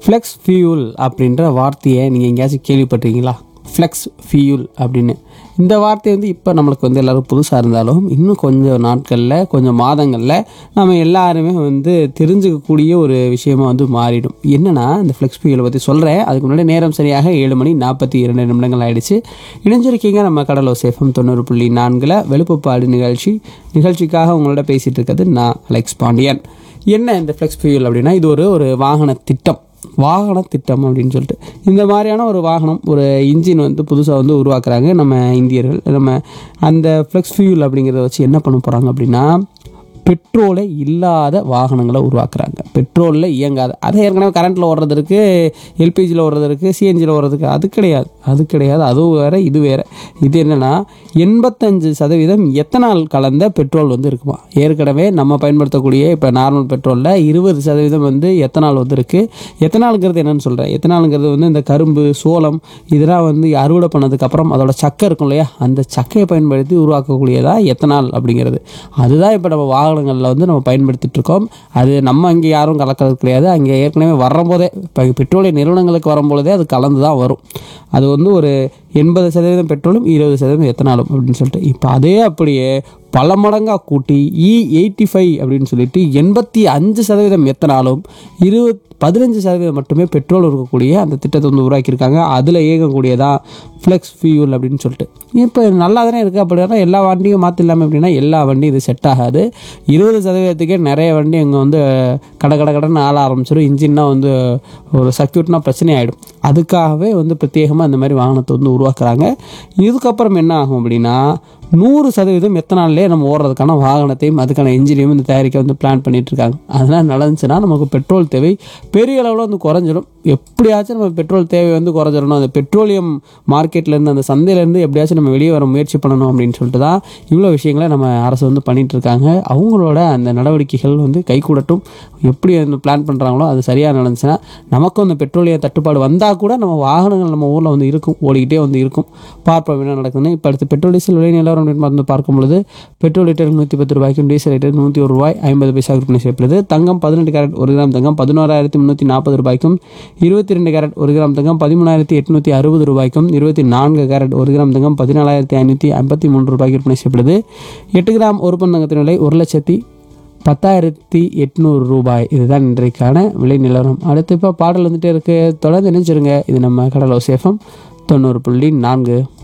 flex fuel அப்படின்ற வார்த்தையை நீங்கள் எங்கேயாச்சும் கேள்விப்பட்டிருக்கீங்களா ஃப்ளெக்ஸ் ஃபியூல் அப்படின்னு இந்த வார்த்தை வந்து இப்போ நம்மளுக்கு வந்து எல்லோரும் புதுசாக இருந்தாலும் இன்னும் கொஞ்சம் நாட்களில் கொஞ்சம் மாதங்களில் நம்ம எல்லாருமே வந்து தெரிஞ்சுக்கக்கூடிய ஒரு விஷயமா வந்து மாறிடும் என்னென்னா இந்த ஃப்ளெக்ஸ் ஃபியூலை பற்றி சொல்கிறேன் அதுக்கு முன்னாடி நேரம் சரியாக ஏழு மணி நாற்பத்தி இரண்டு நிமிடங்கள் ஆயிடுச்சு இணைஞ்சிருக்கீங்க நம்ம கடலோ சேஃபம் தொண்ணூறு புள்ளி நான்கில் வெளுப்புப்பாடு நிகழ்ச்சி நிகழ்ச்சிக்காக உங்களோட பேசிகிட்டு இருக்கிறது நான் அலெக்ஸ் பாண்டியன் என்ன இந்த ஃப்ளெக்ஸ் ஃபியூல் அப்படின்னா இது ஒரு ஒரு வாகன திட்டம் வாகன திட்டம் அப்படின்னு சொல்லிட்டு இந்த மாதிரியான ஒரு வாகனம் ஒரு இன்ஜின் வந்து புதுசாக வந்து உருவாக்குறாங்க நம்ம இந்தியர்கள் நம்ம அந்த ஃப்ளெக்ஸ் ஃபியூல் அப்படிங்கிறத வச்சு என்ன பண்ண போகிறாங்க அப்படின்னா பெட்ரோலே இல்லாத வாகனங்களை உருவாக்குறாங்க பெட்ரோலில் இயங்காத அது ஏற்கனவே கரண்ட்டில் ஓடுறது இருக்குது எல்பிஜியில் ஓடுறது இருக்குது சிஎன்ஜியில் ஓடுறதுக்கு அது கிடையாது அது கிடையாது அதுவும் வேறு இது வேறு இது என்னென்னா எண்பத்தஞ்சு சதவீதம் எத்தனால் கலந்த பெட்ரோல் வந்து இருக்குமா ஏற்கனவே நம்ம பயன்படுத்தக்கூடிய இப்போ நார்மல் பெட்ரோலில் இருபது சதவீதம் வந்து எத்தனால் வந்து இருக்குது எத்தனாலுங்கிறது என்னன்னு சொல்கிறேன் எத்தனாலுங்கிறது வந்து இந்த கரும்பு சோளம் இதெல்லாம் வந்து அறுவடை பண்ணதுக்கப்புறம் அதோட சக்கை இருக்கும் இல்லையா அந்த சக்கையை பயன்படுத்தி உருவாக்கக்கூடியதா எத்தனால் அப்படிங்கிறது அதுதான் இப்போ நம்ம வாகனங்களில் வந்து நம்ம பயன்படுத்திட்டு இருக்கோம் அது நம்ம அங்கே யாரும் கலக்கிறது கிடையாது அங்கே ஏற்கனவே வரும்போதே இப்போ பெட்ரோலிய நிறுவனங்களுக்கு வரும்பொழுதே அது கலந்து தான் வரும் அது வந்து ஒரு எண்பது சதவீதம் பெட்ரோலும் இருபது சதவீதம் எத்தனாலும் அப்படின்னு சொல்லிட்டு இப்போ அதே அப்படியே பல மடங்காக கூட்டி இ எயிட்டி ஃபைவ் அப்படின்னு சொல்லிட்டு எண்பத்தி அஞ்சு சதவீதம் எத்தனாலும் இருபத் பதினஞ்சு சதவீதம் மட்டுமே பெட்ரோல் இருக்கக்கூடிய அந்த திட்டத்தை வந்து உருவாக்கியிருக்காங்க அதில் இயங்கக்கூடியதா ஃப்ளெக்ஸ் ஃபியூல் அப்படின்னு சொல்லிட்டு இப்போ நல்லா தானே இருக்குது அப்படின்னா எல்லா வண்டியும் மாற்றிடலாமே அப்படின்னா எல்லா வண்டியும் இது செட் ஆகாது இருபது சதவீதத்துக்கே நிறைய வண்டி அங்கே வந்து கடை கடை கடைன்னு ஆள ஆரம்பிச்சிடும் இன்ஜின்னா வந்து ஒரு சர்க்கியூட்னா பிரச்சனை ஆகிடும் அதுக்காகவே வந்து பிரத்யேகமாக இந்த மாதிரி வாகனத்தை வந்து உருவாக்குறாங்க இதுக்கப்புறம் என்ன ஆகும் அப்படின்னா நூறு சதவீதம் எத்தனாலே நம்ம ஓடுறதுக்கான வாகனத்தையும் அதுக்கான இன்ஜினையும் இந்த தயாரிக்க வந்து பிளான் பண்ணிட்டு இருக்காங்க அதெல்லாம் நடந்துச்சுன்னா நமக்கு பெட்ரோல் தேவை பெரிய அளவில் வந்து குறைஞ்சிடும் எப்படியாச்சும் நம்ம பெட்ரோல் தேவை வந்து குறைஞ்சிடணும் அந்த பெட்ரோலியம் மார்க்கெட்லேருந்து அந்த சந்தையிலேருந்து எப்படியாச்சும் நம்ம வெளியே வர முயற்சி பண்ணணும் அப்படின்னு சொல்லிட்டு தான் இவ்வளோ விஷயங்களை நம்ம அரசு வந்து பண்ணிட்டு இருக்காங்க அவங்களோட அந்த நடவடிக்கைகள் வந்து கைகூடட்டும் எப்படி அந்த பிளான் பண்ணுறாங்களோ அது சரியாக நடந்துச்சுன்னா நமக்கும் அந்த பெட்ரோலிய தட்டுப்பாடு வந்தால் கூட நம்ம வாகனங்கள் நம்ம ஊரில் வந்து இருக்கும் ஓடிக்கிட்டே வந்து இருக்கும் பார்ப்போம் என்ன நடக்குதுன்னு இப்போ அடுத்து பெட்ரோல் டீசல் விலை நிலவரம் அப்படின்னு வந்து பார்க்கும் பொழுது பெட்ரோல் லிட்டர் நூற்றி பத்து ரூபாய்க்கும் டீசல் லிட்டர் நூற்றி ஒரு ரூபாய் ஐம்பது பைசா விற்பனை செய்யப்படுது தங்கம் பதினெட்டு கேரட் ஒரு கிராம் தங்கம் பதினோராயிரத்தி முந்நூற்றி நாற்பது ரூபாய்க்கும் இருபத்தி ரெண்டு கேரட் ஒரு கிராம் தங்கம் பதிமூணாயிரத்தி எட்நூற்றி அறுபது ரூபாய்க்கும் இருபத்தி நான்கு கேரட் ஒரு கிராம் தங்கம் பதினாலாயிரத்தி ஐநூற்றி ஐம்பத்தி மூன்று ரூபாய்க்கு விற்பனை செய்யப்படுது எட்டு கிராம் ஒரு பன் தங்கத்தின் விலை ஒரு லட்சத்தி பத்தாயிரத்தி எட்நூறு ரூபாய் இதுதான் இன்றைக்கான விலை நிலவரம் அடுத்து இப்போ பாடல் வந்துட்டே இருக்கு தொடர்ந்து நினைச்சிருங்க இது நம்ம கடலோ சேஃபம் தொண்ணூறு புள்ளி நான்கு